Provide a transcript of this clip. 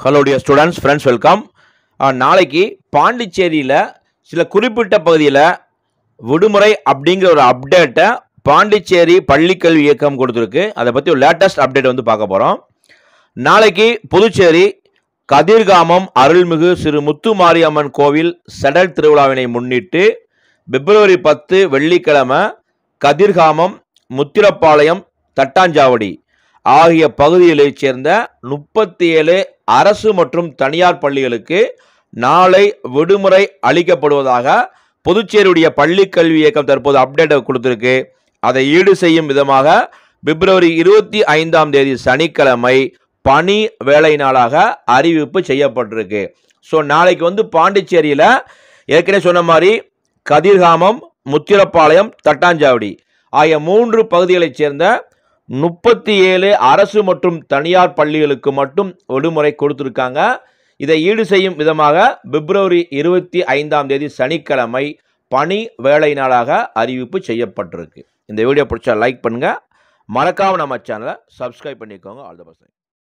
hello dear students friends welcome நாளைக்கு பாண்டிச்சேரியில் சில குறிப்பிட்ட பகுதியில் விடுமுறை அப்படிங்கிற ஒரு அப்டேட்டை பாண்டிச்சேரி பள்ளிக்கல்வி இயக்கம் கொடுத்துருக்கு அதை பற்றி ஒரு லேட்டஸ்ட் அப்டேட் வந்து பார்க்க போகிறோம் நாளைக்கு புதுச்சேரி கதிர்காமம் அருள்மிகு சிறு முத்துமாரியம்மன் கோவில் செடல் திருவிழாவினை முன்னிட்டு பிப்ரவரி பத்து வெள்ளிக்கிழமை கதிர்காமம் முத்திரப்பாளையம் தட்டாஞ்சாவடி ஆகிய பகுதிகளைச் சேர்ந்த முப்பத்தி ஏழு அரசு மற்றும் தனியார் பள்ளிகளுக்கு நாளை விடுமுறை அளிக்கப்படுவதாக புதுச்சேரியுடைய பள்ளி கல்வி இயக்கம் தற்போது அப்டேட்டை கொடுத்துருக்கு அதை ஈடு செய்யும் விதமாக பிப்ரவரி இருபத்தி ஐந்தாம் தேதி சனிக்கிழமை பணி வேலை நாளாக அறிவிப்பு செய்யப்பட்டிருக்கு ஸோ நாளைக்கு வந்து பாண்டிச்சேரியில் ஏற்கனவே சொன்ன மாதிரி கதிர்காமம் முத்திரப்பாளையம் தட்டாஞ்சாவடி ஆகிய மூன்று பகுதிகளைச் சேர்ந்த முப்பத்தி ஏழு அரசு மற்றும் தனியார் பள்ளிகளுக்கு மட்டும் விடுமுறை கொடுத்துருக்காங்க இதை ஈடு செய்யும் விதமாக பிப்ரவரி இருபத்தி ஐந்தாம் தேதி சனிக்கிழமை பணி வேலை நாளாக அறிவிப்பு செய்யப்பட்டிருக்கு இந்த வீடியோ பிடிச்சா லைக் பண்ணுங்கள் மறக்காமல் நம்ம சேனலை சப்ஸ்கிரைப் பண்ணிக்கோங்க ஆல் த பர்சன்